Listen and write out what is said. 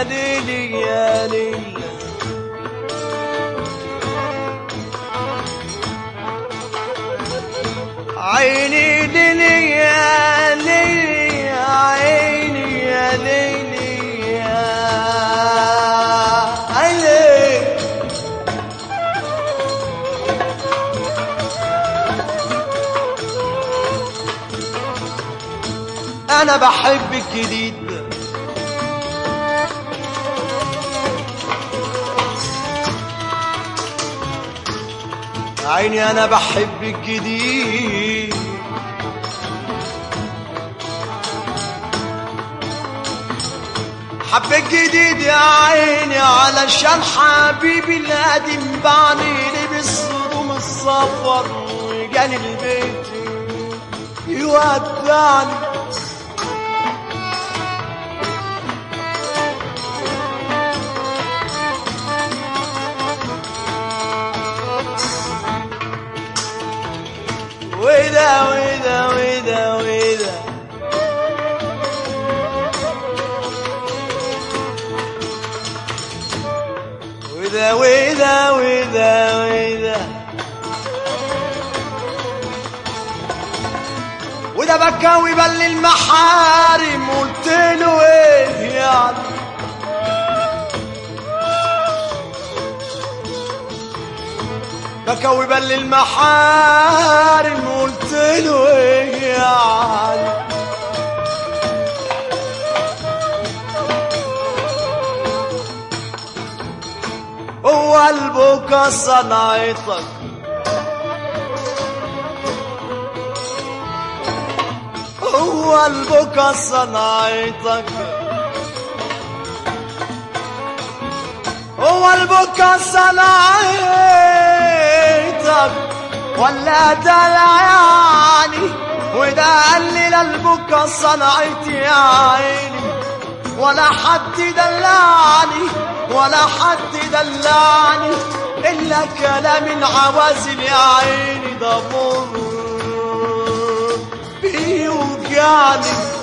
يا ليلي يا ليلي عيني ليلي يا ليلي عيني يا ليلي يا عيني انا بحب الجديد عيني انا بحب الجديد حب الجديد يا عيني علشان حبيبي القديم بعني لبس هدوم السفر وجاني البيت يودعني ودا ودا ودا ودا ودا ودا ودا ودا وده بكى ويبل المحارم قلت له ايه يعني بكى ويبل المحارم قلت له ايه يعني هو قلبك صنعتك هو قلبك صنعتك هو قلبك صنعتك ولا دلعني وده قلل قلبك صنعتي يا عيني ولا حد دلعني ولا حد دلعني إلا كلام العوازل يا عيني ده مر بيوجعني